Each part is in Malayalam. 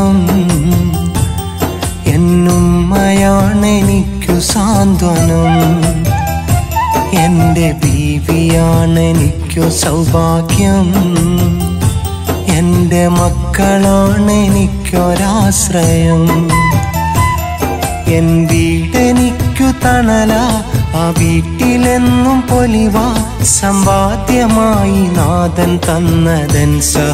ജീവിതം എന്നുമ്മയാണെനിക്കു സാന്ത്വനം എന്റെ ബീവിയാണെനിക്കു സൗഭാഗ്യം എന്റെ മക്കളാണെനിക്കൊരാശ്രയം എൻ വീടെനിക്കു തണല ആ വീട്ടിലെന്നും പൊലിവാ സമ്പാദ്യമായി നാഥൻ തന്നതൻ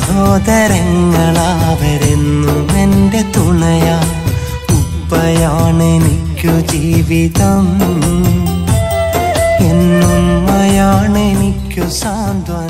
സഹോദരങ്ങളാവരെന്നും എൻ്റെ തുണയാ ഉപ്പയാണെനിക്കു ജീവിതം എന്നുമ്മയാണെനിക്കു സാന്ത്വനം